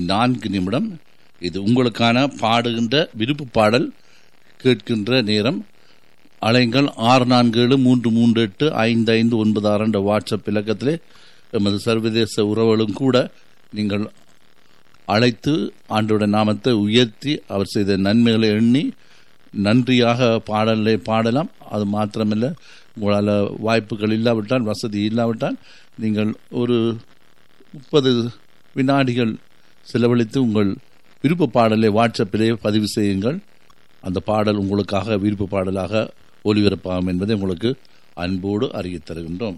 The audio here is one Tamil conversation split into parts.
நான்கு நிமிடம் இது உங்களுக்கான பாடுகின்ற விருப்பு பாடல் கேட்கின்ற நேரம் அலைங்கள் ஆறு நான்கு ஏழு மூன்று மூன்று எட்டு ஐந்து ஐந்து ஒன்பது ஆறு என்ற வாட்ஸ்அப் இலக்கத்திலே எமது சர்வதேச உறவுகளும் கூட நீங்கள் அழைத்து ஆண்டோட நாமத்தை உயர்த்தி அவர் செய்த நன்மைகளை எண்ணி நன்றியாக பாடலை பாடலாம் அது மாத்திரமல்ல உங்களால் வாய்ப்புகள் இல்லாவிட்டால் வசதி இல்லாவிட்டால் நீங்கள் ஒரு முப்பது வினாடிகள் செலவழித்து உங்கள் விருப்ப பாடலை வாட்ஸ்அப்பிலே பதிவு செய்யுங்கள் அந்த பாடல் உங்களுக்காக விருப்ப பாடலாக ஒளிபரப்பாகும் என்பதை உங்களுக்கு அன்போடு அறியத் தருகின்றோம்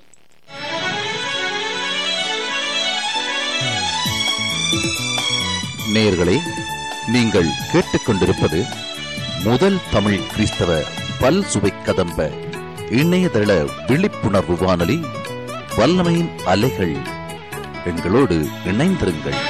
நேயர்களே நீங்கள் கேட்டுக்கொண்டிருப்பது முதல் தமிழ் கிறிஸ்தவ பல் சுவை கதம்ப இணையதள விழிப்புணர்வு வானொலி வல்லமையின் அலைகள் எங்களோடு இணைந்திருங்கள்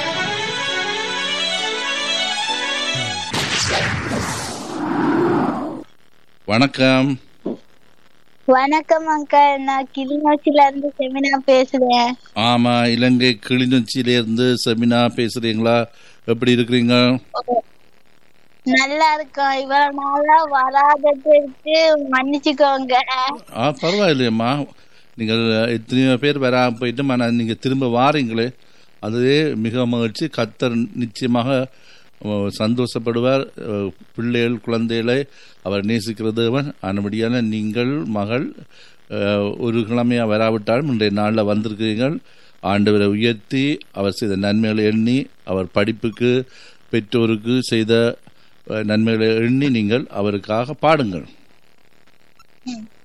வணக்கம் வணக்கம் அங்கிள் நான் கிளிநொச்சில இருந்து செமினா பேசுறேன் ஆமா இலங்கை கிளிநொச்சியிலேருந்து செமினா பேசுறீங்களா எப்படி இருக்கிறீங்க நல்லா இருக்கோம் இவ்வளவு நாளா வராததுக்கு மன்னிச்சுக்கோங்க ஆ பரவாயில்லையம்மா நீங்கள் எத்தனையோ பேர் வராம போயிட்டு ஆனால் நீங்கள் திரும்ப வாரீங்களே அதுவே மிக மகிழ்ச்சி கத்தர் நிச்சயமாக அஹ், சந்தோஷப்படுவார் அஹ், பிள்ளைகள் குழந்தைகளை அவர் நேசிக்கிற தேவன் ஆனபடியான நீங்கள் மகள் அஹ், ஒரு கிழமையாக வராவிட்டாலும் இன்றைய நாளில் வந்திருக்கிறீர்கள் ஆண்டவரை உயர்த்தி அவர் செய்த நன்மைகளை எண்ணி அவர் படிப்புக்கு பெற்றோருக்கு செய்த அஹ், நன்மைகளை எண்ணி நீங்கள் அவருக்காக பாடுங்கள்